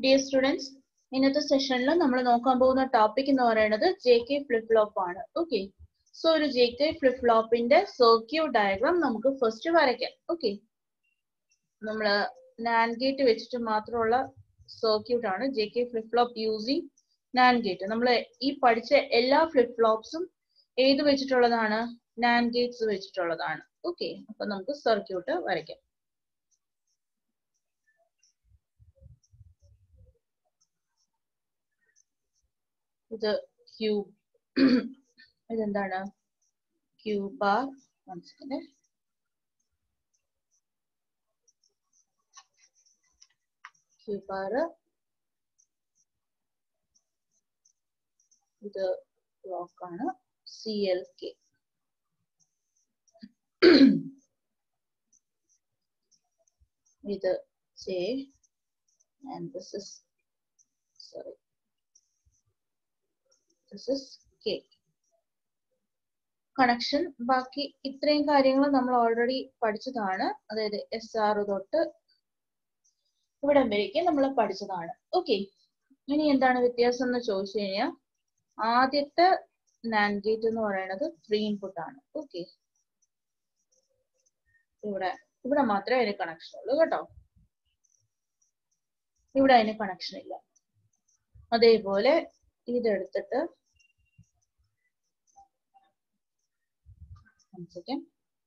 Dear students ഇന്നത്തെ സെഷനിൽ നമ്മൾ നോക്കാൻ പോകുന്ന ടോപ്പിക് എന്ന് പറയുന്നത് ജെ കെ ഫ്ലിപ്പ് ഫ്ലോപ്പ് ആണ് ഓക്കെ സോ ഒരു ജെ കെ ഫ്ലിപ്പ് ഫ്ലോപ്പിന്റെ സർക്യൂട്ട് ഡയഗ്രാം നമുക്ക് ഫസ്റ്റ് വരയ്ക്കാം ഓക്കെ നമ്മൾ നാൻ ഗേറ്റ് വെച്ചിട്ട് മാത്രമുള്ള സർക്യൂട്ട് ആണ് J K flip flop using NAND gate നമ്മൾ ഈ പഠിച്ച എല്ലാ ഫ്ലിപ്പ് ഫ്ലോപ്സും ഏത് വെച്ചിട്ടുള്ളതാണ് നാൻ ഗേറ്റ്സ് വെച്ചിട്ടുള്ളതാണ് ഓക്കെ അപ്പൊ നമുക്ക് സർക്യൂട്ട് വരയ്ക്കാം ഇത് ക്യൂബ് ഇതെന്താണ് Q bar second Q bar ഇത് ബ്ലോക്ക് ആണ് സി എൽ കെ ഇത് J and this is sorry this is K. Connection ബാക്കി ഇത്രയും കാര്യങ്ങൾ നമ്മൾ ഓൾറെഡി പഠിച്ചതാണ് അതായത് എസ് ആർ തൊട്ട് ഇവിടം വരേക്ക് നമ്മൾ പഠിച്ചതാണ് ഓക്കെ ഇനി എന്താണ് വ്യത്യാസം എന്ന് ചോദിച്ചു കഴിഞ്ഞാൽ ആദ്യത്തെ നാൻ ഗേറ്റ് എന്ന് പറയുന്നത് ത്രീ ഇൻപുട്ട് ആണ് ഓക്കെ ഇവിടെ ഇവിടെ മാത്രമേ അതിന് കണക്ഷൻ ഉള്ളൂ കേട്ടോ ഇവിടെ അതിന് കണക്ഷൻ ഇല്ല അതേപോലെ ഇതെടുത്തിട്ട് സെക്കൻഡ്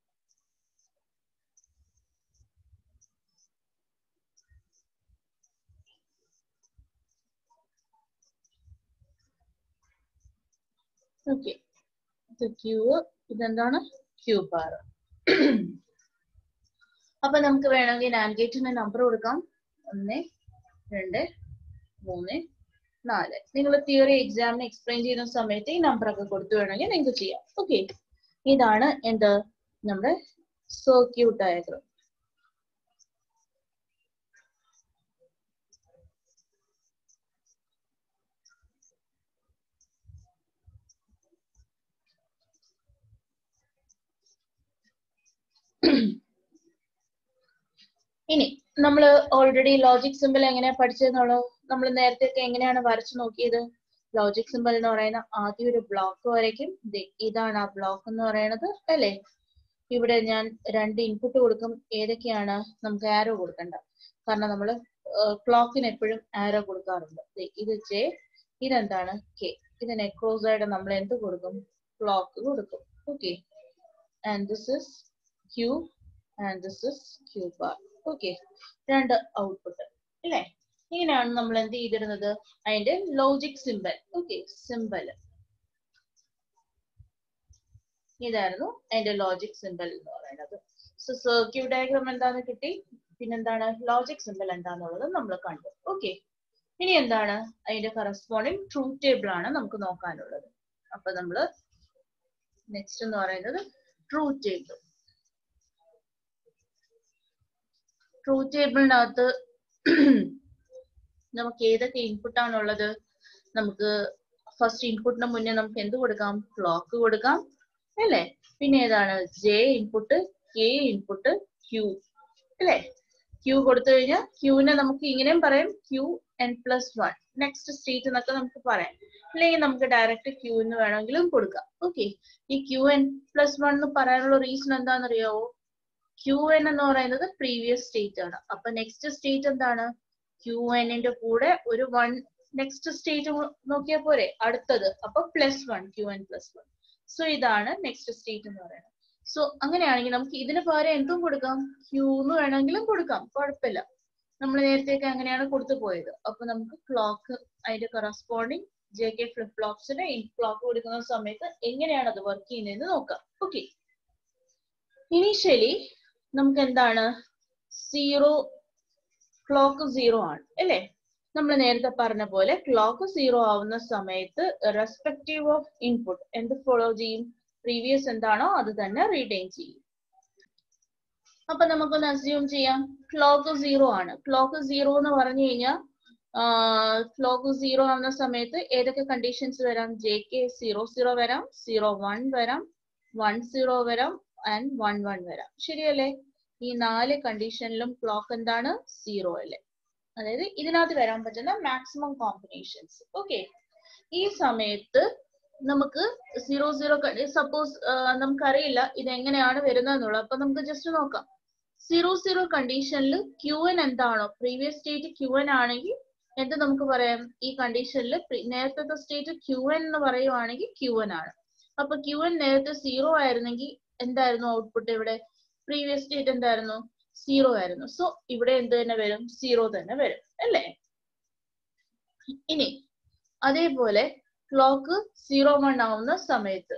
ഓക്കെ ഇത് ക്യൂ ഇതെന്താണ് ക്യൂ ബാർ അപ്പൊ നമുക്ക് വേണമെങ്കിൽ നാൻ ഗേറ്റിന്റെ നമ്പർ കൊടുക്കാം ഒന്ന് രണ്ട് മൂന്ന് നാല് നിങ്ങൾ തിയറി എക്സാമിന് എക്സ്പ്ലെയിൻ ചെയ്യുന്ന സമയത്ത് ഈ നമ്പർ ഒക്കെ കൊടുത്തു വേണമെങ്കിൽ നിങ്ങൾക്ക് ചെയ്യാം ഓക്കെ ഇതാണ് എന്ത് നമ്മുടെ സർക്യൂട്ട് ഡയഗ്രം ഇനി നമ്മൾ ഓൾറെഡി ലോജിക് സിമ്പിൾ എങ്ങനെയാ പഠിച്ചതെന്നുള്ളത് നമ്മൾ നേരത്തെ എങ്ങനെയാണ് വരച്ചു നോക്കിയത് ലോജിക് സിമ്പിൾ എന്ന് പറയുന്ന ആദ്യം ഒരു ബ്ലോക്ക് വരയ്ക്കും ഇതാണ് ആ ബ്ലോക്ക് എന്ന് പറയുന്നത് അല്ലേ ഇവിടെ ഞാൻ രണ്ട് ഇൻപുട്ട് കൊടുക്കും ഏതൊക്കെയാണ് നമുക്ക് ആരോ കൊടുക്കണ്ട കാരണം നമ്മൾ ക്ലോക്കിന് എപ്പോഴും ആരോ കൊടുക്കാറുണ്ട് ഇത് ജെ ഇതെന്താണ് കെ ഇതിന് ക്രോസ് ആയിട്ട് നമ്മൾ എന്ത് കൊടുക്കും ക്ലോക്ക് കൊടുക്കും okay and this is Q and this is Q bar okay രണ്ട് ഔട്ട്പുട്ട് അല്ലേ ഇങ്ങനെയാണ് നമ്മൾ എന്ത് ചെയ്തിരുന്നത് അതിന്റെ ലോജിക് സിമ്പൽ ഓക്കെ സിമ്പൽ ഇതായിരുന്നു അതിന്റെ ലോജിക് സിമ്പൽ എന്ന് പറയുന്നത് സോ സർക്യൂട്ട് ഡയഗ്രാം എന്താന്ന് കിട്ടി പിന്നെന്താണ് ലോജിക് സിമ്പൽ എന്താന്നുള്ളത് നമ്മൾ കണ്ടു ഓക്കെ ഇനി എന്താണ് അതിന്റെ കറസ്പോണ്ടിങ് ട്രൂത്ത് ടേബിൾ ആണ് നമുക്ക് നോക്കാനുള്ളത് അപ്പൊ നമ്മൾ നെക്സ്റ്റ് എന്ന് പറയുന്നത് ട്രൂത്ത് ടേബിൾ ട്രൂത്ത് ടേബിളിനകത്ത് നമുക്ക് ഏതൊക്കെ ഇൻപുട്ട് ആണുള്ളത് നമുക്ക് ഫസ്റ്റ് ഇൻപുട്ടിന് മുന്നേ നമുക്ക് എന്ത് കൊടുക്കാം ക്ലോക്ക് കൊടുക്കാം അല്ലേ പിന്നെ ഏതാണ് J input K input Q അല്ലേ ക്യൂ കൊടുത്തു കഴിഞ്ഞാൽ ക്യൂവിനെ നമുക്ക് ഇങ്ങനെയും പറയാം Q N plus one next state എന്നൊക്കെ നമുക്ക് പറയാം അല്ലെങ്കിൽ നമുക്ക് ഡയറക്റ്റ് ക്യൂ എന്ന് വേണമെങ്കിലും കൊടുക്കാം ഓക്കെ ഈ ക്യൂ എൻ പ്ലസ് വൺ എന്ന് പറയാനുള്ള റീസൺ എന്താണെന്നറിയാവോ ക്യൂ എൻ എന്ന് പറയുന്നത് പ്രീവിയസ് സ്റ്റേറ്റ് ആണ് അപ്പൊ നെക്സ്റ്റ് സ്റ്റേറ്റ് എന്താണ് ക്യൂ എന്നിന്റെ കൂടെ ഒരു വൺ നെക്സ്റ്റ് സ്റ്റേറ്റ് നോക്കിയാൽ പോരെ അടുത്തത് അപ്പൊ plus one Q N plus one so ഇതാണ് നെക്സ്റ്റ് സ്റ്റേറ്റ് എന്ന് പറയുന്നത് സോ അങ്ങനെയാണെങ്കിൽ നമുക്ക് ഇതിന് പകരം എന്തും കൊടുക്കാം ക്യൂ എന്ന് വേണമെങ്കിലും കൊടുക്കാം കുഴപ്പമില്ല നമ്മൾ നേരത്തെയൊക്കെ അങ്ങനെയാണ് കൊടുത്തു പോയത് അപ്പൊ നമുക്ക് ക്ലോക്ക് അതിന്റെ കറസ്പോണ്ടിങ് ജെ കെ ഫ്ലിപ്പ് ഫ്ലോപ്സിന് ക്ലോക്ക് കൊടുക്കുന്ന സമയത്ത് എങ്ങനെയാണ് അത് വർക്ക് ചെയ്യുന്നതെന്ന് നോക്കാം ഓക്കെ ഇനീഷ്യലി നമുക്ക് എന്താണ് സീറോ ക്ലോക്ക് സീറോ ആണ് അല്ലേ നമ്മൾ നേരത്തെ പറഞ്ഞ പോലെ ക്ലോക്ക് സീറോ ആവുന്ന സമയത്ത് റെസ്പെക്റ്റീവ് ഓഫ് ഇൻപുട്ട് എന്ത് ഫോളോ ചെയ്യും പ്രീവിയസ് എന്താണോ അത് തന്നെ റീറ്റെയിൻ ചെയ്യും അപ്പൊ നമുക്കൊന്ന് അസ്യൂം ചെയ്യാം ക്ലോക്ക് സീറോ ആണ് ക്ലോക്ക് സീറോ എന്ന് പറഞ്ഞു കഴിഞ്ഞാൽ ക്ലോക്ക് സീറോ ആവുന്ന സമയത്ത് ഏതൊക്കെ കണ്ടീഷൻസ് വരാം ജെ കെ സീറോ സീറോ വരാം സീറോ വൺ വരാം വൺ സീറോ വരാം ആൻഡ് വൺ വൺ വരാം ശരിയല്ലേ ഈ നാല് കണ്ടീഷനിലും ക്ലോക്ക് എന്താണ് സീറോ അല്ലേ അതായത് ഇതിനകത്ത് വരാൻ പറ്റുന്ന മാക്സിമം കോമ്പിനേഷൻസ് ഓക്കെ ഈ സമയത്ത് നമുക്ക് സീറോ സീറോ സപ്പോസ് നമുക്കറിയില്ല ഇത് എങ്ങനെയാണ് വരുന്നതെന്നുള്ളത് അപ്പൊ നമുക്ക് ജസ്റ്റ് നോക്കാം സീറോ സീറോ കണ്ടീഷനിൽ ക്യു എൻ എന്താണോ പ്രീവിയസ് സ്റ്റേറ്റ് ക്യു എൻ ആണെങ്കിൽ എന്ത് നമുക്ക് പറയാം ഈ കണ്ടീഷനിൽ നേരത്തെ സ്റ്റേറ്റ് ക്യു എൻ എന്ന് പറയുവാണെങ്കിൽ ക്യു എൻ ആണ് അപ്പൊ ക്യു എൻ നേരത്തെ സീറോ ആയിരുന്നെങ്കിൽ എന്തായിരുന്നു ഔട്ട്പുട്ട് ഇവിടെ പ്രീവിയസ് സ്റ്റേറ്റ് എന്തായിരുന്നു സീറോ ആയിരുന്നു സോ ഇവിടെ എന്ത് തന്നെ വരും സീറോ തന്നെ വരും അല്ലേ ഇനി അതേപോലെ ക്ലോക്ക് സീറോ വൺ ആവുന്ന സമയത്ത്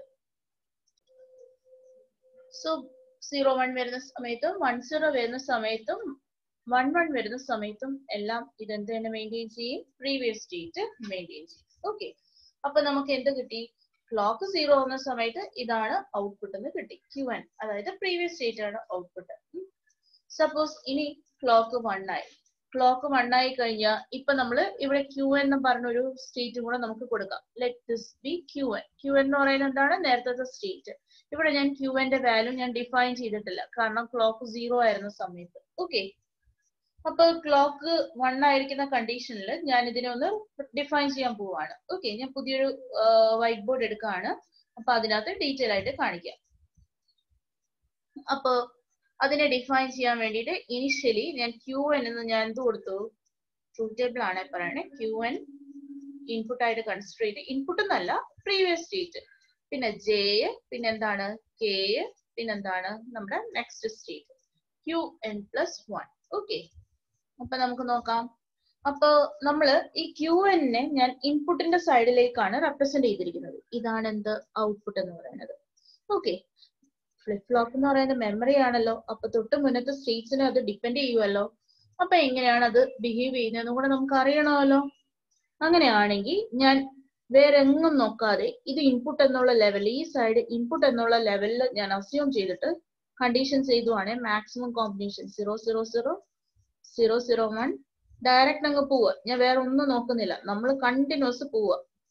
സോ സീറോ വൺ വരുന്ന സമയത്തും വൺ സീറോ വരുന്ന സമയത്തും വൺ വൺ വരുന്ന സമയത്തും എല്ലാം ഇതെന്ത് തന്നെ മെയിൻറ്റെയിൻ ചെയ്യും പ്രീവിയസ് സ്റ്റേറ്റ് മെയിൻറ്റെയിൻ ചെയ്യും ഓക്കെ അപ്പൊ നമുക്ക് എന്ത് കിട്ടി ക്ലോക്ക് സീറോ ആവുന്ന സമയത്ത് ഇതാണ് ഔട്ട്പുട്ട് എന്ന് കിട്ടി ക്യു എൻ അതായത് പ്രീവിയസ് സ്റ്റേറ്റ് ആണ് ഔട്ട്പുട്ട് സപ്പോസ് ഇനി ക്ലോക്ക് വൺ ആയി ക്ലോക്ക് വൺ ആയി കഴിഞ്ഞാൽ ഇപ്പൊ നമ്മൾ ഇവിടെ ക്യു എൻ എന്ന് പറഞ്ഞ ഒരു സ്റ്റേറ്റും കൂടെ നമുക്ക് കൊടുക്കാം let this be Q N Q N എന്ന് പറയുന്നത് എന്താണ് നേരത്തെ സ്റ്റേറ്റ് ഇവിടെ ഞാൻ ക്യു എന്റെ വാല്യൂ ഞാൻ ഡിഫൈൻ ചെയ്തിട്ടില്ല കാരണം ക്ലോക്ക് സീറോ ആയിരുന്ന സമയത്ത് ഓക്കെ അപ്പൊ ക്ലോക്ക് വൺ ആയിരിക്കുന്ന കണ്ടീഷനിൽ ഞാൻ ഇതിനെ ഒന്ന് ഡിഫൈൻ ചെയ്യാൻ പോവാണ് ഓക്കെ ഞാൻ പുതിയൊരു വൈറ്റ് ബോർഡ് എടുക്കുകയാണ് അപ്പൊ അതിനകത്ത് ഡീറ്റെയിൽ ആയിട്ട് കാണിക്കാം അപ്പൊ അതിനെ ഡിഫൈൻ ചെയ്യാൻ വേണ്ടിയിട്ട് ഇനിഷ്യലി ഞാൻ ക്യു എൻ എന്ന് ഞാൻ എന്ത് കൊടുത്തു ട്രൂത്ത് ടേബിൾ ആണ് പറയണേ ക്യു എൻ ഇൻപുട്ട് ആയിട്ട് കൺസിഡർ ചെയ്ത് ഇൻപുട്ട് എന്നല്ല പ്രീവിയസ് സ്റ്റേറ്റ് പിന്നെ ജെ പിന്നെ എന്താണ് കെ പിന്നെന്താണ് നമ്മുടെ next state Q N plus one okay അപ്പൊ നമുക്ക് നോക്കാം അപ്പൊ നമ്മള് ഈ ക്യു എന്നെ ഞാൻ ഇൻപുട്ടിന്റെ സൈഡിലേക്കാണ് റെപ്രസെന്റ് ചെയ്തിരിക്കുന്നത് ഇതാണ് എന്ത് ഔട്ട്പുട്ട് എന്ന് പറയുന്നത് ഓക്കെ ഫ്ലിപ്പ് ഫ്ലോപ്പ് എന്ന് പറയുന്നത് മെമ്മറി ആണല്ലോ അപ്പൊ തൊട്ട് മുന്നത്തെ സ്റ്റേറ്റ്സിനെ അത് ഡിപ്പെൻഡ് ചെയ്യുമല്ലോ അപ്പൊ എങ്ങനെയാണ് അത് ബിഹേവ് ചെയ്യുന്നതെന്ന് കൂടെ നമുക്ക് അറിയണമല്ലോ അങ്ങനെയാണെങ്കിൽ ഞാൻ വേറെ എങ്ങും നോക്കാതെ ഇത് ഇൻപുട്ട് എന്നുള്ള ലെവൽ ഈ സൈഡ് ഇൻപുട്ട് എന്നുള്ള ലെവലിൽ ഞാൻ അസ്യൂം ചെയ്തിട്ട് കണ്ടീഷൻസ് ചെയ്തുവാണെങ്കിൽ maximum combination zero zero zero zero zero one direct അങ്ങ് പോവുക ഞാൻ വേറെ ഒന്നും നോക്കുന്നില്ല നമ്മൾ കണ്ടിന്യൂസ് പോവുക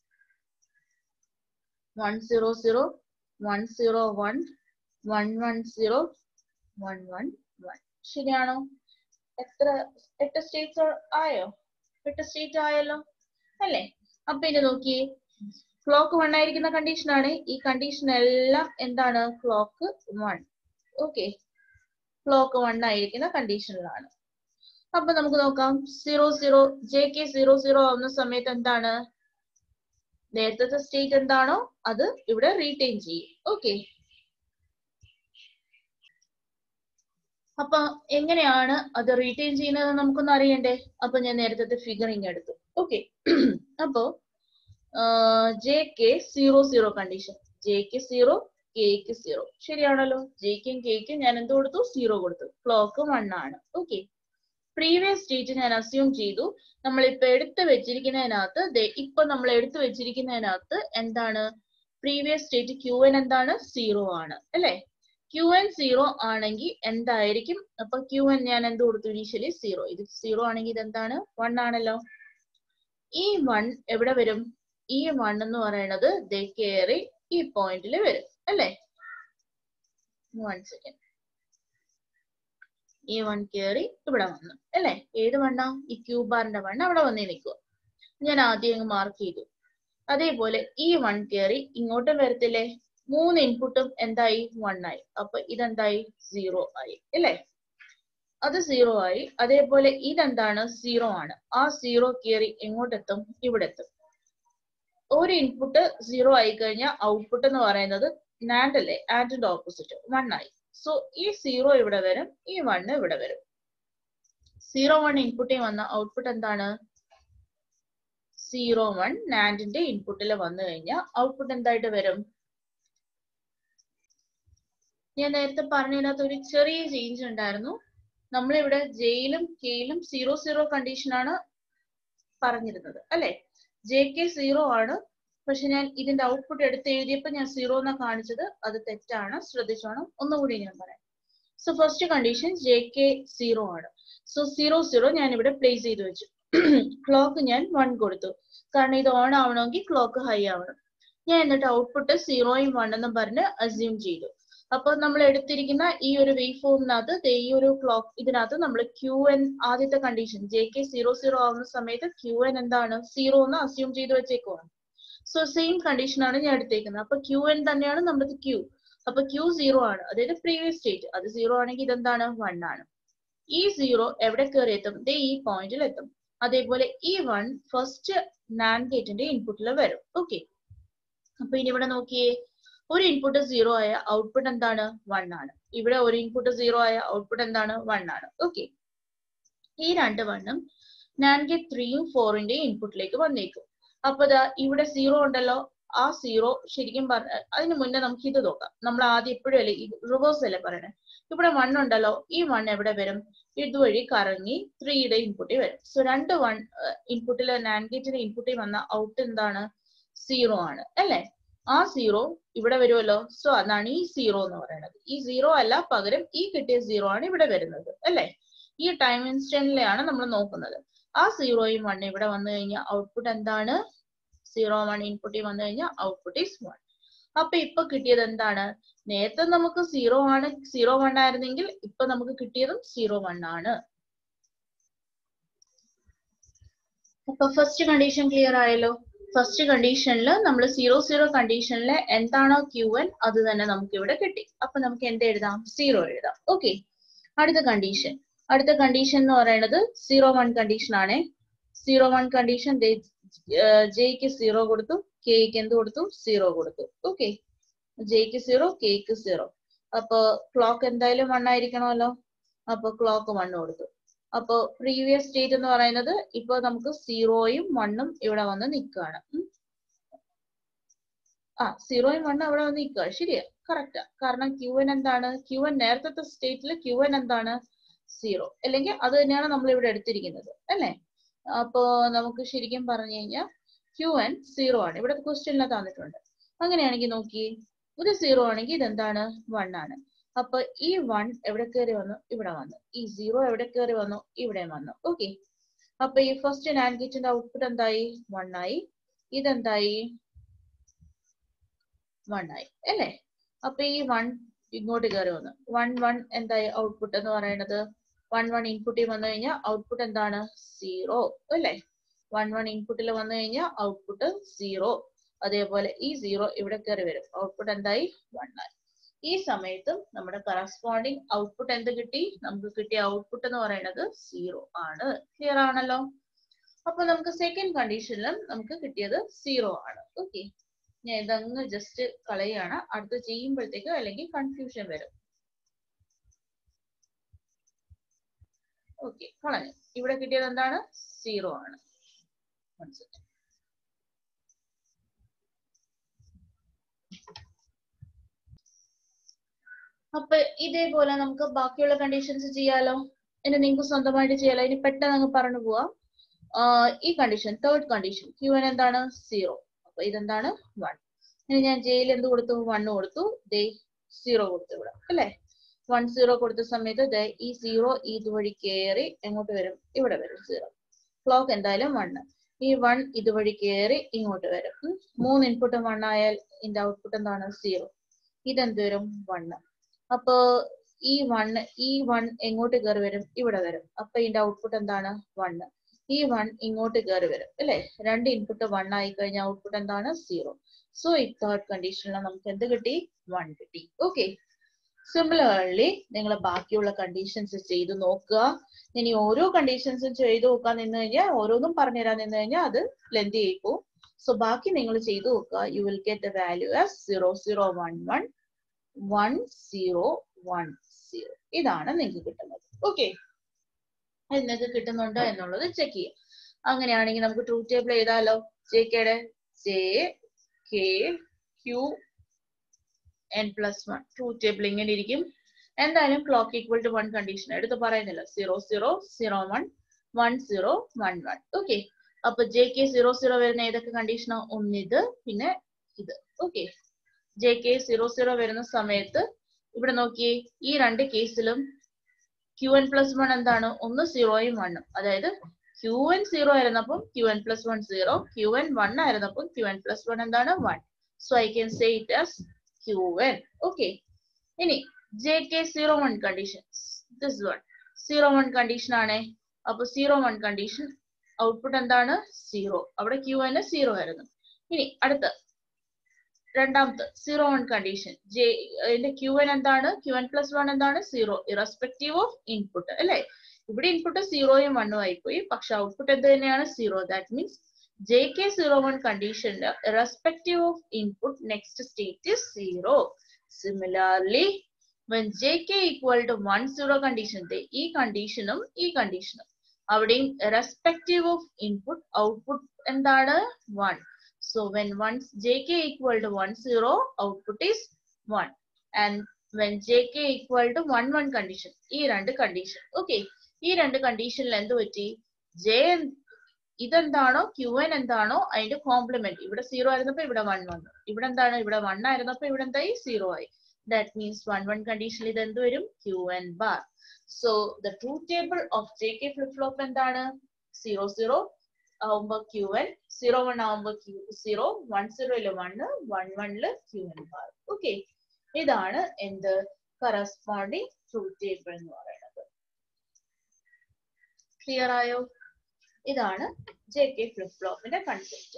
one zero zero one zero one one one zero one one one ശരിയാണോ എത്ര എട്ട് സ്റ്റേറ്റ്സ് ആയോ എട്ട് സ്റ്റേറ്റ് ആയല്ലോ അല്ലേ അപ്പൊ ഇനി നോക്കിയേ ക്ലോക്ക് വൺ ആയിരിക്കുന്ന കണ്ടീഷൻ ആണ് ഈ കണ്ടീഷൻ എല്ലാം എന്താണ് clock one okay clock one ആയിരിക്കുന്ന കണ്ടീഷനിലാണ് അപ്പൊ നമുക്ക് നോക്കാം zero zero J K zero zero ആവുന്ന സമയത്ത് എന്താണ് നേരത്തെ സ്റ്റേറ്റ് എന്താണോ അത് ഇവിടെ റീറ്റെയിൻ ചെയ്യും ഓക്കെ അപ്പൊ എങ്ങനെയാണ് അത് റീറ്റെയിൻ ചെയ്യുന്നത് നമുക്കൊന്ന് അറിയണ്ടേ അപ്പൊ ഞാൻ നേരത്തെ ഫിഗറിങ് എടുത്തു ഓക്കെ അപ്പോ J K zero zero condition J K zero കെക്ക് സീറോ ശരിയാണല്ലോ ജെക്കും കെക്കും ഞാൻ എന്ത് കൊടുത്തു സീറോ കൊടുത്തു ക്ലോക്ക് വൺ ആണ് ഓക്കെ പ്രീവിയസ് സ്റ്റേറ്റ് ഞാൻ അസ്യൂം ചെയ്തു നമ്മൾ ഇപ്പൊ എടുത്തു വെച്ചിരിക്കുന്നതിനകത്ത് ഇപ്പൊ നമ്മൾ എടുത്തു വെച്ചിരിക്കുന്നതിനകത്ത് എന്താണ് പ്രീവിയസ് സ്റ്റേറ്റ് ക്യു എൻ എന്താണ് സീറോ ആണ് അല്ലെ ക്യു എൻ സീറോ ആണെങ്കിൽ എന്തായിരിക്കും അപ്പൊ ക്യു എൻ ഞാൻ എന്ത് കൊടുത്തു ഇനീഷ്യലി സീറോ ഇത് സീറോ ആണെങ്കിൽ ഇത് എന്താണ് വൺ ആണല്ലോ ഈ വൺ എവിടെ വരും ഈ വൺ എന്ന് പറയുന്നത് ദേ കയറി ഈ പോയിന്റിൽ വരും അല്ലേ വൺ സെക്കൻഡ് ഈ വൺ കയറി ഇവിടെ വന്നു അല്ലേ ഏത് വണ്ണാ ഈ ക്യൂ ബാറിന്റെ വണ്ണ് അവിടെ വന്നേ നിൽക്കുക ഞാൻ ആദ്യം അങ്ങ് മാർക്ക് ചെയ്തു അതേപോലെ ഈ വൺ കയറി ഇങ്ങോട്ടും വരത്തില്ലേ മൂന്ന് ഇൻപുട്ടും എന്തായി വൺ ആയി അപ്പൊ ഇതെന്തായി സീറോ ആയി അല്ലേ അത് സീറോ ആയി അതേപോലെ ഇതെന്താണ് സീറോ ആണ് ആ സീറോ കയറി എങ്ങോട്ടെത്തും ഇവിടെ എത്തും ഒരു ഇൻപുട്ട് സീറോ ആയി കഴിഞ്ഞാൽ ഔട്ട്പുട്ട് എന്ന് പറയുന്നത് നാൻഡ് അല്ലേ ആൻഡിന്റെ ഓപ്പോസിറ്റ് വൺ ആയി സോ ഈ സീറോ ഇവിടെ വരും ഈ വണ്ണ് ഇവിടെ വരും സീറോ വൺ ഇൻപുട്ടിൽ വന്ന ഔട്ട്പുട്ട് എന്താണ് സീറോ വൺ നാൻഡിന്റെ ഇൻപുട്ടിൽ വന്നു കഴിഞ്ഞാൽ ഔട്ട്പുട്ട് എന്തായിട്ട് വരും ഞാൻ നേരത്തെ പറഞ്ഞതിനകത്ത് ഒരു ചെറിയ ചേഞ്ച് ഉണ്ടായിരുന്നു നമ്മളിവിടെ ജെയിലും കെയിലും സീറോ സീറോ കണ്ടീഷനാണ് പറഞ്ഞിരുന്നത് അല്ലെ ജെ കെ സീറോ ആണ് പക്ഷെ ഞാൻ ഇതിന്റെ ഔട്ട്പുട്ട് എടുത്ത് എഴുതിയപ്പോൾ ഞാൻ സീറോ എന്നാ കാണിച്ചത് അത് തെറ്റാണ് ശ്രദ്ധിച്ചോണം ഒന്നുകൂടി ഞാൻ പറയാം so first condition J K zero ആണ് സോ സീറോ സീറോ ഞാൻ ഇവിടെ പ്ലേസ് ചെയ്ത് വെച്ചു ക്ലോക്ക് ഞാൻ വൺ കൊടുത്തു കാരണം ഇത് ഓൺ ആവണമെങ്കിൽ ക്ലോക്ക് ഹൈ ആവണം ഞാൻ എന്നിട്ട് ഔട്ട്പുട്ട് സീറോയും വൺ എന്നും പറഞ്ഞ് അസ്യൂം ചെയ്തു അപ്പൊ നമ്മൾ എടുത്തിരിക്കുന്ന ഈ ഒരു വേവ് ഫോമിനകത്ത് ഈ ഒരു ക്ലോക്ക് ഇതിനകത്ത് നമ്മൾ ക്യു എൻ ആദ്യത്തെ condition J K zero zero ആവുന്ന സമയത്ത് ക്യു എൻ എന്താണ് സീറോ എന്ന് അസ്യൂം ചെയ്ത് വെച്ചേക്കുവാണ് സോ സെയിം കണ്ടീഷൻ ആണ് ഞാൻ എടുത്തേക്കുന്നത് അപ്പൊ ക്യു എൻ തന്നെയാണ് നമ്മുടെ ക്യൂ അപ്പൊ ക്യൂ സീറോ ആണ് അതായത് പ്രീവിയസ് സ്റ്റേറ്റ് അത് സീറോ ആണെങ്കിൽ ഇതെന്താണ് വൺ ആണ് ഈ സീറോ എവിടെ കയറി എത്തും ദേ ഈ പോയിന്റിൽ എത്തും അതേപോലെ ഈ വൺ ഫസ്റ്റ് നാൻ ഗേറ്റിന്റെ ഇൻപുട്ടിൽ വരും ഓക്കെ അപ്പൊ ഇനി ഇവിടെ നോക്കിയേ ഒരു ഇൻപുട്ട് സീറോ ആയ ഔട്ട്പുട്ട് എന്താണ് വൺ ആണ് ഇവിടെ ഒരു ഇൻപുട്ട് സീറോ ആയ ഔട്ട്പുട്ട് എന്താണ് വൺ ആണ് ഓക്കെ ഈ രണ്ട് വണ്ണും നാൻ ഗേറ്റ് ത്രീയും ഫോറിന്റെയും ഇൻപുട്ടിലേക്ക് വന്നേക്കും അപ്പൊ ദാ ഇവിടെ സീറോ ഉണ്ടല്ലോ ആ സീറോ ശരിക്കും പറഞ്ഞ അതിന് മുന്നേ നമുക്ക് ഇത് നോക്കാം നമ്മൾ ആദ്യം എപ്പോഴും അല്ലേ റിവേഴ്സ് അല്ലേ പറയണേ ഇവിടെ വൺ ഉണ്ടല്ലോ ഈ വൺ എവിടെ വരും ഇതുവഴി കറങ്ങി ത്രീയുടെ ഇൻപുട്ടിൽ വരും സോ രണ്ട് വൺ ഇൻപുട്ടിൽ നാൻ ഗേറ്റിന്റെ ഇൻപുട്ടിൽ വന്ന ഔട്ട് എന്താണ് സീറോ ആണ് അല്ലേ ആ സീറോ ഇവിടെ വരുമല്ലോ സോ അതാണ് ഈ സീറോ എന്ന് പറയുന്നത് ഈ സീറോ അല്ല പകരം ഈ കിട്ടിയ സീറോ ആണ് ഇവിടെ വരുന്നത് അല്ലേ ഈ ടൈം ഇൻസ്റ്റന്റിലെയാണ് നമ്മൾ നോക്കുന്നത് ആ സീറോയും വൺ ഇവിടെ വന്നു കഴിഞ്ഞാൽ ഔട്ട്പുട്ട് എന്താണ് സീറോ വൺ ഇൻപുട്ടിൽ വന്നു കഴിഞ്ഞാൽ ഔട്ട്പുട്ട് ഈസ് വൺ അപ്പൊ ഇപ്പൊ കിട്ടിയത് എന്താണ് നേരത്തെ നമുക്ക് സീറോ ആണ് സീറോ വൺ ആയിരുന്നെങ്കിൽ ഇപ്പൊ നമുക്ക് കിട്ടിയതും സീറോ വൺ ആണ് അപ്പൊ ഫസ്റ്റ് കണ്ടീഷൻ ക്ലിയർ ആയല്ലോ ഫസ്റ്റ് കണ്ടീഷനിൽ നമ്മൾ സീറോ സീറോ കണ്ടീഷനിൽ എന്താണോ ക്യൂ എൻ അത് തന്നെ നമുക്ക് ഇവിടെ കിട്ടി അപ്പൊ നമുക്ക് എന്ത് എഴുതാം സീറോ എഴുതാം ഓക്കെ അടുത്ത കണ്ടീഷൻ അടുത്ത കണ്ടീഷൻ എന്ന് പറയുന്നത് സീറോ വൺ കണ്ടീഷൻ ആണേ സീറോ വൺ കണ്ടീഷൻ ജെയ്ക്ക് സീറോ കൊടുത്തു കെയ്ക്ക് എന്ത് കൊടുത്തു സീറോ കൊടുത്തു ഓക്കെ ജെയ്ക്ക് സീറോ കെയ്ക്ക് സീറോ അപ്പൊ ക്ലോക്ക് എന്തായാലും വൺ ആയിരിക്കണമല്ലോ അപ്പൊ ക്ലോക്ക് വൺ കൊടുത്തു അപ്പൊ പ്രീവിയസ് സ്റ്റേറ്റ് എന്ന് പറയുന്നത് ഇപ്പൊ നമുക്ക് സീറോയും വണ്ണും ഇവിടെ വന്ന് നിൽക്കുകയാണ് ആ സീറോയും വണ്ണും അവിടെ വന്ന് നിൽക്കുക ശരിയാ കറക്റ്റാ കാരണം ക്യൂ എൻ എന്താണ് ക്യൂ എൻ നേരത്തെ സ്റ്റേറ്റിൽ ക്യൂ എൻ എന്താണ് സീറോ അല്ലെങ്കിൽ അത് തന്നെയാണ് നമ്മൾ ഇവിടെ എടുത്തിരിക്കുന്നത് അല്ലേ അപ്പോ നമുക്ക് ശരിക്കും പറഞ്ഞു കഴിഞ്ഞാൽ ക്യൂ എൻ സീറോ ആണ് ഇവിടെ ക്വസ്റ്റ്യനിൽ തന്നിട്ടുണ്ട് അങ്ങനെയാണെങ്കിൽ നോക്കി ഇത് സീറോ ആണെങ്കിൽ ഇതെന്താണ് വൺ ആണ് അപ്പൊ ഈ വൺ എവിടെ കയറി വന്നു ഇവിടെ വന്നു ഈ സീറോ എവിടെ കയറി വന്നു ഇവിടെ വന്നു ഓക്കെ അപ്പൊ ഈ ഫസ്റ്റ് നാൻഡ് ഗേറ്റിന്റെ ഔട്ട്പുട്ട് എന്തായി വൺ ആയി ഇതെന്തായി വൺ ആയി അല്ലേ അപ്പൊ ഈ വൺ ഇങ്ങോട്ട് കയറി വന്നു വൺ വൺ എന്തായി ഔട്ട്പുട്ട് എന്ന് പറയുന്നത് വൺ വൺ ഇൻപുട്ടിൽ വന്നു കഴിഞ്ഞാൽ ഔട്ട്പുട്ട് എന്താണ് സീറോ അല്ലേ വൺ വൺ ഇൻപുട്ടിൽ വന്നു കഴിഞ്ഞാൽ ഔട്ട്പുട്ട് സീറോ അതേപോലെ ഈ സീറോ ഇവിടെ കയറി വരും ഔട്ട്പുട്ട് എന്തായി വൺ ആയി ഈ സമയത്തും നമ്മുടെ കറസ്പോണ്ടിങ് ഔട്ട്പുട്ട് എന്ത് കിട്ടി നമുക്ക് കിട്ടിയ ഔട്ട്പുട്ട് എന്ന് പറയുന്നത് സീറോ ആണ് ക്ലിയർ ആണല്ലോ അപ്പൊ നമുക്ക് സെക്കൻഡ് കണ്ടീഷനിലും നമുക്ക് കിട്ടിയത് സീറോ ആണ് ഓക്കെ ഞാൻ ഇതങ്ങ് ജസ്റ്റ് കളയാണ് അടുത്ത് ചെയ്യുമ്പോഴത്തേക്ക് അല്ലെങ്കിൽ കൺഫ്യൂഷൻ വരും ഓക്കെ കളഞ്ഞു ഇവിടെ കിട്ടിയത് എന്താണ് സീറോ ആണ് മനസ്സിലായി അപ്പൊ ഇതേപോലെ നമുക്ക് ബാക്കിയുള്ള കണ്ടീഷൻസ് ചെയ്യാലോ ഇനി നിങ്ങൾക്ക് സ്വന്തമായിട്ട് ചെയ്യാലോ ഇനി പെട്ടെന്ന് അങ്ങ് പറഞ്ഞു പോവാം ഈ condition third condition Q N എന്താണ് സീറോ അപ്പൊ ഇതെന്താണ് വൺ ഇനി ഞാൻ ജെയിൽ എന്ത് കൊടുത്തു വൺ കൊടുത്തു ദേ സീറോ കൊടുത്തു ഇവിടെ അല്ലേ വൺ സീറോ കൊടുത്ത സമയത്ത് ദേ ഈ സീറോ ഇതുവഴി കയറി എങ്ങോട്ട് വരും ഇവിടെ വരും സീറോ ക്ലോക്ക് എന്തായാലും വണ്ണ് ഈ വൺ ഇതുവഴി കയറി ഇങ്ങോട്ട് വരും മൂന്ന് ഇൻപുട്ട് വൺ ആയാൽ ഇതിന്റെ ഔട്ട്പുട്ട് എന്താണ് സീറോ ഇതെന്ത് വരും വണ്ണ് അപ്പോ ഈ വൺ ഈ വൺ എങ്ങോട്ട് കയറി വരും ഇവിടെ വരും അപ്പൊ ഇതിന്റെ ഔട്ട്പുട്ട് എന്താണ് വണ്ണ് ഈ വൺ ഇങ്ങോട്ട് കയറി വരും അല്ലെ രണ്ട് ഇൻപുട്ട് വൺ ആയി കഴിഞ്ഞാൽ ഔട്ട്പുട്ട് എന്താണ് സീറോ സോ ഈ തേർഡ് കണ്ടീഷനിൽ നമുക്ക് എന്ത് കിട്ടി വൺ കിട്ടി ഓക്കെ സിമിലർലി നിങ്ങൾ ബാക്കിയുള്ള കണ്ടീഷൻസ് ചെയ്ത് നോക്കുക ഇനി ഓരോ കണ്ടീഷൻസും ചെയ്ത് നോക്കാൻ നിന്ന് കഴിഞ്ഞാൽ ഓരോന്നും പറഞ്ഞുതരാൻ നിന്ന് കഴിഞ്ഞാൽ അത് ലെന്ത് ചെയ്യിപ്പോ സോ ബാക്കി നിങ്ങൾ ചെയ്ത് നോക്കുക you will get the value as zero zero one one one zero one zero ഇതാണ് നിങ്ങൾക്ക് കിട്ടുന്നത് ഓക്കെ നിങ്ങൾക്ക് കിട്ടുന്നുണ്ടോ എന്നുള്ളത് ചെക്ക് ചെയ്യാം അങ്ങനെയാണെങ്കിൽ നമുക്ക് ട്രൂത്ത് ടേബിൾ എഴുതാലോ ജെ കെയുടെ J K Q N plus one truth table ഇങ്ങനെ ഇരിക്കും എന്തായാലും clock equal to one condition എടുത്ത് പറയുന്നില്ല zero zero zero one one zero one one okay അപ്പൊ ജെ കെ സീറോ സീറോ വരുന്ന ഏതൊക്കെ കണ്ടീഷനോ ഒന്നിത് പിന്നെ ഇത് okay J K zero zero വരുന്ന സമയത്ത് ഇവിടെ നോക്കിയേ ഈ രണ്ട് കേസിലും ക്യു എൻ പ്ലസ് വൺ എന്താണ് ഒന്ന് സീറോയും വണ്ണും അതായത് ക്യു എൻ സീറോ ആയിരുന്നപ്പം Q N plus one zero Q N one ആയിരുന്നപ്പം ക്യു എൻ പ്ലസ് വൺ എന്താണ് one so I can say it as Q N okay ഇനി J K zero one condition this one zero one condition ആണേ അപ്പൊ zero one condition output എന്താണ് zero അവിടെ Q N zero ആയിരുന്നു ഇനി അടുത്ത രണ്ടാമത്തെ സീറോ വൺ കണ്ടീഷൻ ജെ ഇതിന്റെ ക്യൂ എൻ എന്താണ് ക്യൂ എൻ പ്ലസ് വൺ എന്താണ് സീറോ ഇറസ്പെക്റ്റീവ് ഓഫ് ഇൻപുട്ട് അല്ലെ ഇവിടെ ഇൻപുട്ട് സീറോയും വണ്ണും ആയിപ്പോയി പക്ഷെ ഔട്ട്പുട്ട് എന്ത് തന്നെയാണ് zero that means J K zero one കണ്ടീഷന്റെ irrespective of input next state is zero similar when jk equal to 1 0 condition ഈ കണ്ടീഷനും ഈ കണ്ടീഷനും അവിടെയും റെസ്പെക്റ്റീവ് ഓഫ് ഇൻപുട്ട് ഔട്ട്പുട്ട് എന്താണ് 1 so when once jk equal to 1 0 output is 1 and when jk equal to 1 1 condition ഈ രണ്ട് condition okay ഈ രണ്ട് കണ്ടീഷനിൽ എന്ത് പറ്റി j ഇതെന്താണോ ക്യു എൻ എന്താണോ അതിന്റെ കോംപ്ലിമെന്റ് ഇവിടെ സീറോ ആയിരുന്നപ്പോ ഇവിടെ വൺ വന്നു ഇവിടെ എന്താണ് ഇവിടെ വൺ ആയിരുന്നപ്പോ ഇവിടെ എന്തായി സീറോ ആയി that means 1 1 condition ഇത് എന്ത് വരും qn bar so the truth table of jk flip flop എന്താണ് 0 0 ആവുമ്പോ qn 0 1 ആവുമ്പോ q 0 1 0 ല് 1 1 1 ല് qn bar okay ഇതാണ് എന്ത് corresponding truth table എന്ന് പറയുന്നത് ക്ലിയർ ആയോ ഇതാണ് jk flip flopന്റെ കൺസെപ്റ്റ്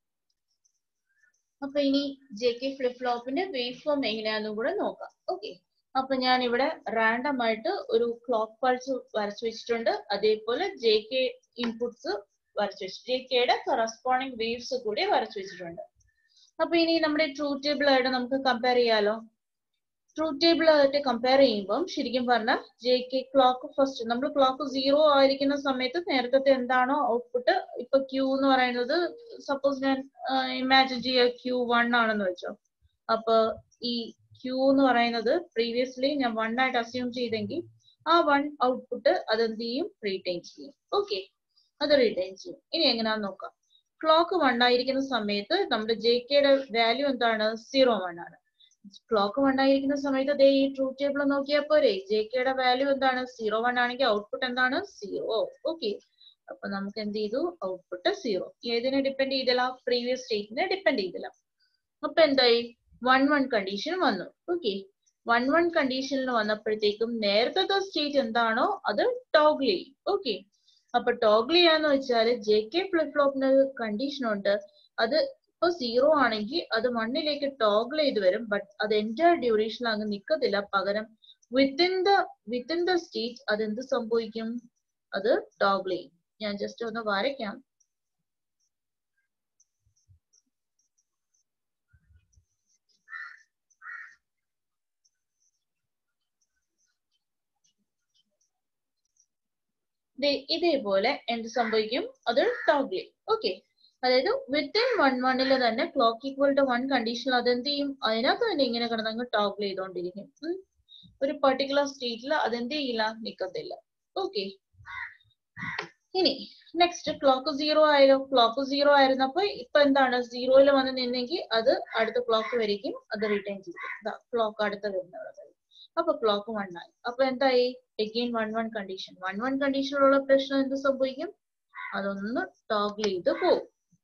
അപ്പൊ ഇനി ജെ കെ ഫ്ലിപ്പ് ഫ്ലോപ്പിന്റെ വേവ് ഫോം എങ്ങനെയാണെന്നും കൂടെ നോക്കാം ഓക്കെ അപ്പൊ ഞാൻ ഇവിടെ റാൻഡം ആയിട്ട് ഒരു ക്ലോക്ക് പൾസ് വരച്ചു വെച്ചിട്ടുണ്ട് അതേപോലെ ജെ കെ ഇൻപുട്സ് വരച്ചു വെച്ചു ജെ കെയുടെ കറസ്പോണ്ടിങ് വേവ്സ് കൂടി വരച്ചു വെച്ചിട്ടുണ്ട് അപ്പൊ ഇനി നമ്മുടെ ട്രൂത്ത് ടേബിൾ ആയിട്ട് നമുക്ക് കമ്പയർ ചെയ്യാലോ ട്രൂത്ത് ടേബിൾ ആയിട്ട് കമ്പയർ ചെയ്യുമ്പോൾ ശരിക്കും പറഞ്ഞാൽ ജെ കെ ക്ലോക്ക് ഫസ്റ്റ് നമ്മൾ ക്ലോക്ക് സീറോ ആയിരിക്കുന്ന സമയത്ത് നേരത്തെ എന്താണോ ഔട്ട്പുട്ട് ഇപ്പൊ ക്യൂ എന്ന് പറയുന്നത് സപ്പോസ് ഞാൻ ഇമാജിൻ ചെയ്യുക ക്യൂ വൺ ആണെന്ന് വെച്ചോ അപ്പൊ ഈ ക്യൂ എന്ന് പറയുന്നത് പ്രീവിയസ്ലി ഞാൻ വൺ ആയിട്ട് അസ്യൂം ചെയ്തെങ്കിൽ ആ വൺ ഔട്ട്പുട്ട് അതെന്ത് ചെയ്യും റീറ്റെയിൻ ചെയ്യും ഓക്കെ അത് റീറ്റെയിൻ ചെയ്യും ഇനി എങ്ങനെയാന്ന് നോക്കാം ക്ലോക്ക് വൺ ആയിരിക്കുന്ന സമയത്ത് നമ്മുടെ ജെ കെയുടെ വാല്യൂ എന്താണ് സീറോ വൺ ആണ് ക്ലോക്ക് വൺ ആയിരിക്കുന്ന സമയത്ത് ദേ ഈ ട്രൂത്ത് ടേബിൾ നോക്കിയാൽ പോരെ ജെ കെയുടെ വാല്യൂ എന്താണ് സീറോ വൺ ആണെങ്കിൽ ഔട്ട്പുട്ട് എന്താണ് സീറോ ഓക്കെ അപ്പൊ നമുക്ക് എന്ത് ചെയ്തു ഔട്ട്പുട്ട് സീറോ ഏതിനെ ഡിപ്പെൻഡ് ചെയ്തില്ല പ്രീവിയസ് സ്റ്റേറ്റിനെ ഡിപ്പെൻഡ് ചെയ്തില്ല അപ്പൊ എന്തായി വൺ വൺ കണ്ടീഷൻ വന്നു ഓക്കെ വൺ വൺ കണ്ടീഷനിൽ വന്നപ്പോഴത്തേക്കും നേരത്തെ സ്റ്റേറ്റ് എന്താണോ അത് ടോഗിൾ ചെയ്യും ഓക്കെ അപ്പൊ ടോഗിൾ ചെയ്യാന്ന് വെച്ചാൽ ജെ കെ ഫ്ലിപ്പ് ഫ്ലോപ്പിന് കണ്ടീഷൻ ഉണ്ട് അത് ഇപ്പൊ സീറോ ആണെങ്കിൽ അത് വണ്ണിലേക്ക് ടോഗിൾ ചെയ്ത് വരും ബട്ട് അത് എൻ്റെ ഡ്യൂറേഷനിൽ അങ്ങ് നിൽക്കത്തില്ല പകരം within the within the state അത് എന്ത് സംഭവിക്കും അത് ടോഗിൾ ചെയ്യും ഞാൻ ജസ്റ്റ് ഒന്ന് വരയ്ക്കാം ഇതേപോലെ എന്ത് സംഭവിക്കും അത് ടോഗിൾ ചെയ്യും ഓക്കെ അതായത് വിത്തിൻ വൺ വണ്ണിൽ തന്നെ ക്ലോക്ക് ഈക്വൽ ടു വൺ കണ്ടീഷനിൽ അതെന്ത് ചെയ്യും അതിനകത്ത് തന്നെ ഇങ്ങനെ കിടന്നങ്ങ് ടോഗിൾ ചെയ്തുകൊണ്ടിരിക്കും ഒരു പെർട്ടിക്കുലർ സ്റ്റേറ്റിൽ അതെന്ത് ചെയ്യില്ല നിക്കത്തില്ല ഓക്കെ ഇനി നെക്സ്റ്റ് ക്ലോക്ക് സീറോ ആയാലോ ക്ലോക്ക് സീറോ ആയിരുന്നപ്പോ ഇപ്പൊ എന്താണ് സീറോയിൽ വന്ന് നിന്നെങ്കിൽ അത് അടുത്ത ക്ലോക്ക് വരയ്ക്കും അത് റിട്ടേൺ ചെയ്യും ക്ലോക്ക് അടുത്ത വരുന്നത് അപ്പൊ ക്ലോക്ക് വൺ ആയി അപ്പൊ എന്തായി again one one condition one one കണ്ടീഷനിലുള്ള പ്രശ്നം എന്ത് സംഭവിക്കും അതൊന്ന് ടോഗിൾ ചെയ്ത് പോകും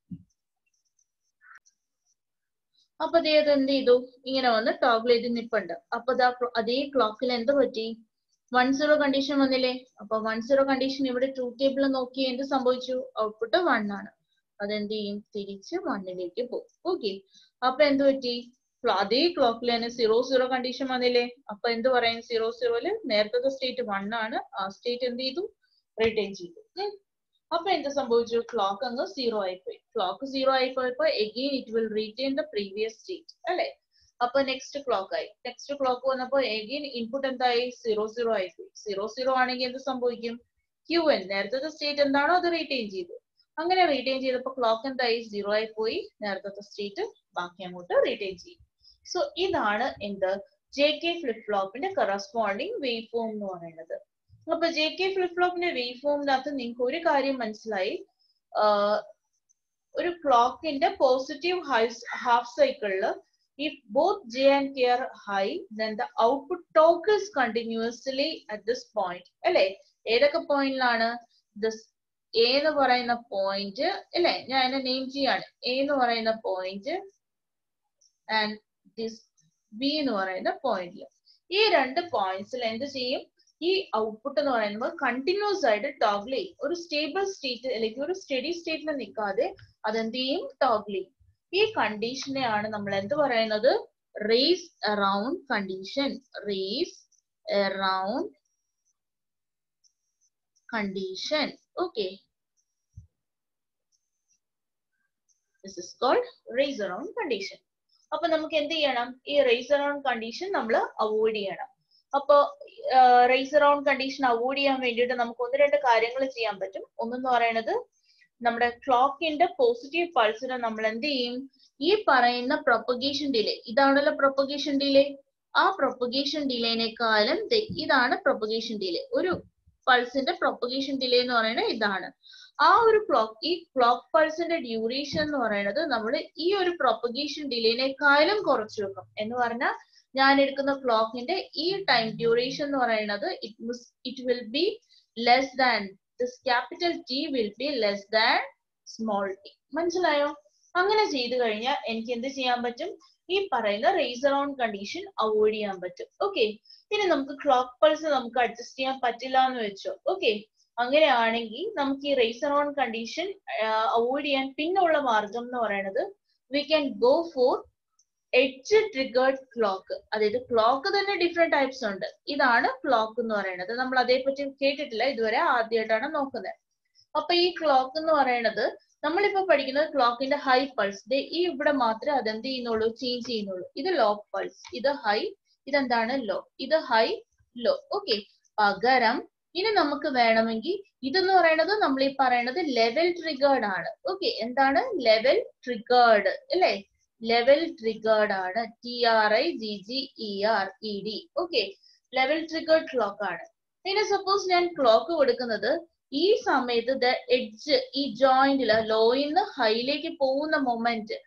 അപ്പൊ അതേ അത് എന്ത് ചെയ്തു ഇങ്ങനെ വന്ന് ടോഗിൾ ചെയ്ത് നിപ്പുണ്ട് അപ്പൊ അതേ ക്ലോക്കിൽ എന്ത് പറ്റി വൺ സീറോ കണ്ടീഷൻ വന്നില്ലേ അപ്പൊ വൺ സീറോ കണ്ടീഷൻ ഇവിടെ ട്രൂത്ത് ടേബിൾ നോക്കി എന്ത് സംഭവിച്ചു ഔട്ട്പുട്ട് വൺ ആണ് അതെന്ത് ചെയ്യും തിരിച്ച് വണ്ണിലേക്ക് പോകും ഓക്കെ അപ്പൊ എന്ത് പറ്റി അതേ ക്ലോക്കിൽ തന്നെ സീറോ സീറോ കണ്ടീഷൻ വന്നില്ലേ അപ്പൊ എന്ത് പറയും സീറോ സീറോയില് നേരത്തെ സ്റ്റേറ്റ് വൺ ആണ് ആ സ്റ്റേറ്റ് എന്ത് ചെയ്തു റിട്ടേൺ ചെയ്തു അപ്പൊ എന്ത് സംഭവിച്ചു ക്ലോക്ക് അങ്ങ് സീറോ ആയിപ്പോയി ക്ലോക്ക് സീറോ ആയിപ്പോയപ്പോ again it will retain the previous state അല്ലെ അപ്പൊ നെക്സ്റ്റ് ക്ലോക്ക് ആയി നെക്സ്റ്റ് ക്ലോക്ക് വന്നപ്പോ എഗെയിൻ ഇൻപുട്ട് എന്തായി സീറോ സീറോ ആയിപ്പോയി സീറോ സീറോ ആണെങ്കിൽ എന്ത് സംഭവിക്കും ക്യൂ എൻ നേരത്തെ സ്റ്റേറ്റ് എന്താണോ അത് റീറ്റെയിൻ ചെയ്തു അങ്ങനെ റീറ്റെയിൻ ചെയ്തപ്പോ ക്ലോക്ക് എന്തായി സീറോ ആയി പോയി നേരത്തെ സ്റ്റേറ്റ് ബാക്കി അങ്ങോട്ട് റീറ്റെയിൻ ചെയ്യും സോ ഇതാണ് എന്ത് ജെ കെ ഫ്ലിപ്പ് ഫ്ലോപ്പിന്റെ കറസ്പോണ്ടിങ് വേവ് ഫോം എന്ന് പറയുന്നത് അപ്പൊ ജെ കെ ഫ്ലിപ്പ് ഫ്ലോപ്പിന്റെ വേവ് ഫോമിനകത്ത് നിങ്ങൾക്ക് ഒരു കാര്യം മനസ്സിലായി ഒരു ക്ലോക്കിന്റെ പോസിറ്റീവ് ഹാഫ് സൈക്കിളില് if both j and k are high then the output toggles continuously at this point അല്ലെ ഏതൊക്കെ പോയിന്റിലാണ് ദിസ് എ എന്ന് പറയുന്ന പോയിന്റ് അല്ലെ ഞാൻ അതിനെ നെയിം ചെയ്യാണ് എ എന്ന് പറയുന്ന പോയിന്റ് ആൻഡ് ദിസ് ബി എന്ന് പറയുന്ന പോയിന്റിൽ ഈ രണ്ട് പോയിന്റ്സിൽ എന്ത് ചെയ്യും ഈ ഔട്ട്പുട്ട് എന്ന് പറയുമ്പോൾ കണ്ടിന്യൂസ് ആയിട്ട് ടോഗിൾ ചെയ്യും ഒരു സ്റ്റേബിൾ സ്റ്റേറ്റ് അല്ലെങ്കിൽ ഒരു സ്റ്റഡി സ്റ്റേറ്റിൽ നിൽക്കാതെ അതെന്ത് ചെയ്യും ടോഗിൾ ചെയ്യും ഈ കണ്ടീഷനെയാണ് നമ്മൾ എന്ത് പറയുന്നത് race around condition race around condition okay this is called race around condition അപ്പൊ നമുക്ക് എന്ത് ചെയ്യണം ഈ റേസ് അറൌണ്ട് കണ്ടീഷൻ നമ്മൾ അവോയ്ഡ് ചെയ്യണം അപ്പൊ റേസ് അറൌണ്ട് കണ്ടീഷൻ അവോയ്ഡ് ചെയ്യാൻ വേണ്ടിയിട്ട് നമുക്ക് ഒന്ന് രണ്ട് കാര്യങ്ങൾ ചെയ്യാൻ പറ്റും ഒന്നെന്ന് പറയുന്നത് നമ്മുടെ ക്ലോക്കിന്റെ പോസിറ്റീവ് പൾസിനെ നമ്മൾ എന്ത് ചെയ്യും ഈ പറയുന്ന പ്രൊപ്പഗേഷൻ ഡിലേ ഇതാണല്ലോ പ്രൊപ്പഗേഷൻ ഡിലേ ആ പ്രൊപ്പഗേഷൻ ഡിലേനേക്കാളും ഇതാണ് പ്രൊപ്പഗേഷൻ ഡിലേ ഒരു പൾസിന്റെ പ്രൊപ്പഗേഷൻ ഡിലേ എന്ന് പറയുന്നത് ഇതാണ് ആ ഒരു ക്ലോക്ക് ഈ ക്ലോക്ക് പൾസിന്റെ ഡ്യൂറേഷൻ എന്ന് പറയുന്നത് നമ്മൾ ഈ ഒരു പ്രൊപ്പഗേഷൻ ഡിലേനേക്കാളും കുറച്ച് വെക്കും എന്ന് പറഞ്ഞാൽ ഞാൻ എടുക്കുന്ന ക്ലോക്കിന്റെ ഈ ടൈം ഡ്യൂറേഷൻ എന്ന് പറയുന്നത് it it will be less than this capital T will be less than small T മനസ്സിലായോ അങ്ങനെ ചെയ്തു കഴിഞ്ഞാൽ എനിക്ക് എന്ത് ചെയ്യാൻ പറ്റും ഈ പറയുന്ന റേസ് അറൌണ്ട് കണ്ടീഷൻ അവോയ്ഡ് ചെയ്യാൻ പറ്റും ഓക്കെ ഇനി നമുക്ക് ക്ലോക്ക് പൾസ് നമുക്ക് അഡ്ജസ്റ്റ് ചെയ്യാൻ പറ്റില്ല എന്ന് വെച്ചോ ഓക്കെ അങ്ങനെയാണെങ്കിൽ നമുക്ക് ഈ റേസ് അറൌണ്ട് കണ്ടീഷൻ അവോയ്ഡ് ചെയ്യാൻ പിന്നുള്ള മാർഗം എന്ന് പറയുന്നത് we can go for edge triggered clock അതായത് ക്ലോക്ക് തന്നെ ഡിഫറെന്റ് ടൈപ്സ് ഉണ്ട് ഇതാണ് ക്ലോക്ക് എന്ന് പറയുന്നത് നമ്മൾ അതേപ്പറ്റി കേട്ടിട്ടില്ല ഇതുവരെ ആദ്യമായിട്ടാണ് നോക്കുന്നത് അപ്പൊ ഈ ക്ലോക്ക് എന്ന് പറയുന്നത് നമ്മളിപ്പോ പഠിക്കുന്നത് ക്ലോക്കിന്റെ ഹൈ പൾസ് ഈ ഇവിടെ മാത്രമേ അതെന്ത് ചെയ്യുന്നുള്ളൂ ചേഞ്ച് ചെയ്യുന്നുള്ളൂ ഇത് ലോ പൾസ് ഇത് ഹൈ ഇതെന്താണ് ലോ ഇത് ഹൈ ലോ ഓക്കെ പകരം ഇനി നമുക്ക് വേണമെങ്കിൽ ഇതെന്ന് പറയുന്നത് നമ്മൾ ഈ പറയുന്നത് ലെവൽ ട്രിഗേർഡ് ആണ് ഓക്കെ എന്താണ് ലെവൽ ട്രിഗേർഡ് അല്ലേ ലെവൽ ട്രിഗേർഡ് ആണ് T R I G G E R E D okay level triggered clock ആണ് പിന്നെ സപ്പോസ് ഞാൻ ക്ലോക്ക് കൊടുക്കുന്നത് ഈ സമയത്ത് എഡ്ജ് ഈ ജോയിന്റില് ലോയിന്ന് ഹൈയിലേക്ക് പോകുന്ന മൊമെന്റ്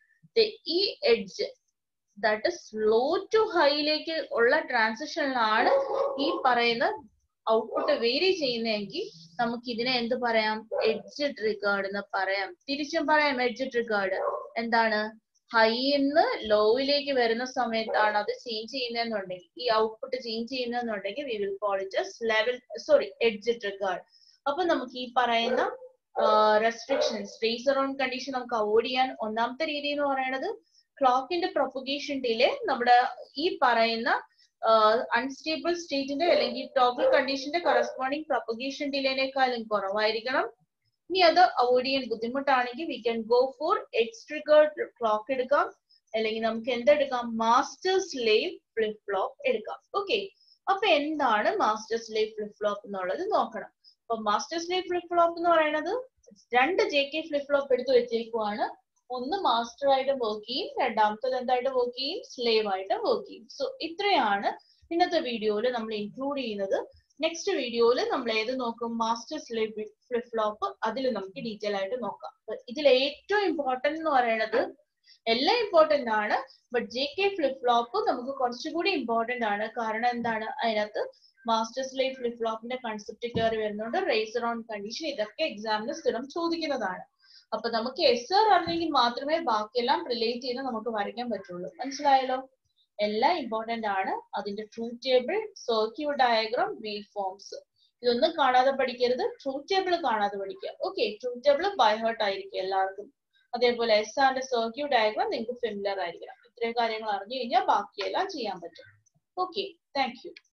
ഈ edge that is low to ഹൈയിലേക്ക് ഉള്ള ട്രാൻസിഷനിലാണ് ഈ പറയുന്ന ഔട്ട്പുട്ട് വേരി ചെയ്യുന്നതെങ്കിൽ നമുക്ക് ഇതിനെ എന്ത് പറയാം എഡ്ജ് ട്രിഗേർഡ് എന്ന് പറയാം തിരിച്ചും പറയാം എഡ്ജ് ട്രിഗേർഡ് എന്താണ് ഹൈന്ന് ലോയിലേക്ക് വരുന്ന സമയത്താണ് അത് ചേഞ്ച് ചെയ്യുന്നതെന്നുണ്ടെങ്കിൽ ഈ ഔട്ട്പുട്ട് ചേഞ്ച് ചെയ്യുന്നതെന്നുണ്ടെങ്കിൽ we will call it level sorry edge triggered അപ്പൊ നമുക്ക് ഈ പറയുന്ന റെസ്ട്രിക്ഷൻസ് റേസ് അറൌണ്ട് കണ്ടീഷൻ നമുക്ക് അവോയ്ഡ് ചെയ്യാൻ ഒന്നാമത്തെ രീതി എന്ന് പറയുന്നത് ക്ലോക്കിന്റെ പ്രൊപ്പഗേഷൻ ഡിലേ നമ്മുടെ ഈ പറയുന്ന അൺസ്റ്റേബിൾ സ്റ്റേറ്റിന്റെ അല്ലെങ്കിൽ ടോഗിൾ കണ്ടീഷന്റെ കറസ്പോണ്ടിങ് പ്രൊപ്പഗേഷൻ ഡിലേനേക്കാളും കുറവായിരിക്കണം ഇനി അത് അവോയ്ഡ് ചെയ്യാൻ ബുദ്ധിമുട്ടാണെങ്കിൽ we can go for edge triggered clock എടുക്കാം അല്ലെങ്കിൽ നമുക്ക് എന്തെടുക്കാം മാസ്റ്റർ സ്ലേവ് ഫ്ലിപ്പ് ഫ്ലോപ്പ് എടുക്കാം ഓക്കെ അപ്പൊ എന്താണ് മാസ്റ്റർ സ്ലേവ് ഫ്ലിപ്പ് ഫ്ലോപ്പ് എന്നുള്ളത് നോക്കണം അപ്പൊ മാസ്റ്റർ സ്ലേവ് ഫ്ലിപ്പ് ഫ്ലോപ്പ് എന്ന് പറയുന്നത് രണ്ട് ജെ കെ ഫ്ലിപ്പ് ഫ്ലോപ്പ് എടുത്തു വെച്ചേക്കുവാണ് ഒന്ന് മാസ്റ്റർ ആയിട്ട് വർക്ക് ചെയ്യും രണ്ടാമത്തത് എന്തായിട്ട് വർക്ക് ചെയ്യും സ്ലേവ് ആയിട്ട് വർക്ക് ചെയ്യും സോ ഇത്രയാണ് ഇന്നത്തെ വീഡിയോയിൽ നമ്മൾ ഇൻക്ലൂഡ് ചെയ്യുന്നത് നെക്സ്റ്റ് വീഡിയോയിൽ നമ്മൾ ഏത് നോക്കും മാസ്റ്റർ സ്ലേവ് ഫ്ലിപ്പ് ഫ്ലോപ്പ് അതിൽ നമുക്ക് ഡീറ്റെയിൽ ആയിട്ട് നോക്കാം ഇതിൽ ഏറ്റവും ഇമ്പോർട്ടന്റ് എന്ന് പറയുന്നത് എല്ലാം ഇമ്പോർട്ടന്റ് ആണ് but J K flip flop നമുക്ക് കുറച്ചുകൂടി ഇമ്പോർട്ടന്റ് ആണ് കാരണം എന്താണ് അതിനകത്ത് മാസ്റ്റർ സ്ലേവ് ഫ്ലിപ്പ് ഫ്ലോപ്പിന്റെ കൺസെപ്റ്റ് കയറി വരുന്നുണ്ട് റേസർ ഓൺ കണ്ടീഷൻ ഇതൊക്കെ എക്സാമിന് സ്ഥിരം ചോദിക്കുന്നതാണ് അപ്പൊ നമുക്ക് എസ് ആർ അറിഞ്ഞെങ്കിൽ മാത്രമേ ബാക്കിയെല്ലാം റിലേറ്റ് ചെയ്ത് നമുക്ക് വരയ്ക്കാൻ പറ്റുള്ളൂ മനസ്സിലായല്ലോ എല്ലാം ഇമ്പോർട്ടന്റ് ആണ് അതിന്റെ truth table circuit diagram wave forms ഇതൊന്നും കാണാതെ പഠിക്കരുത് ട്രൂത്ത് ടേബിൾ കാണാതെ പഠിക്കുക okay truth table by heart ആയിരിക്കും എല്ലാവർക്കും അതേപോലെ എസ് ആറിന്റെ സർക്യൂട്ട് ഡയഗ്രാം നിങ്ങൾക്ക് ഫെമിലർ ആയിരിക്കണം ഇത്രയും കാര്യങ്ങൾ അറിഞ്ഞു കഴിഞ്ഞാൽ ബാക്കിയെല്ലാം ചെയ്യാൻ പറ്റും ഓക്കെ താങ്ക് യു